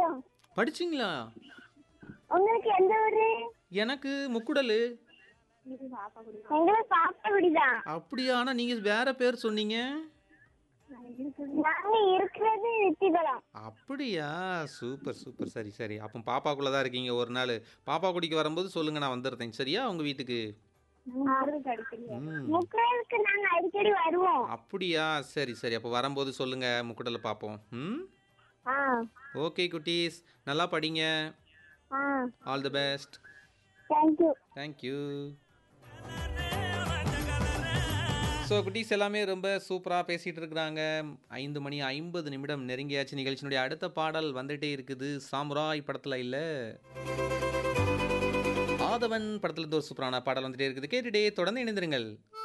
படிச்சோம் படிச்சிங்களா உங்களுக்கு எந்த ஊரு எனக்கு முக்குடலு எங்களுக்கு பாப்பகுடிதான் அப்படியா ஆனால் நீங்கள் வேற பேர் சொன்னீங்க நாங்க இருக்கிறது வெற்றிபலம் அப்படியா சூப்பர் சூப்பர் சரி சரி அப்போ பாப்பாக்குள்ளே தான் இருக்கீங்க ஒரு நாள் பாப்பா குடிக்கு வரும்போது சொல்லுங்க நான் வந்துடுறேன் சரியா உங்கள் வீட்டுக்கு ம் முக்கியத்துக்கு நாங்க அடிக்கடி வருவோம் அப்படியா சரி சரி அப்போ வரும்போது சொல்லுங்க முக்குடலை பார்ப்போம் ம் ஆ ஓகே குட்டீஸ் நல்லா படிங்க ஆ all the best thank you thank you so குட்டீஸ் எல்லாமே ரொம்ப சூப்பராக பேசிகிட்டு இருக்கிறாங்க ஐந்து மணி ஐம்பது நிமிடம் நெருங்கியாச்சு நிகழ்ச்சியினுடைய அடுத்த பாடல் வந்துட்டே இருக்குது சாமுராய் படத்தில் இல்லை ஆதவன் படத்துல இருந்து ஒரு சூப்பரான பாடல் வந்துட்டே இருக்குது கேட்டுட்டே தொடர்ந்து இணைந்திருங்கள்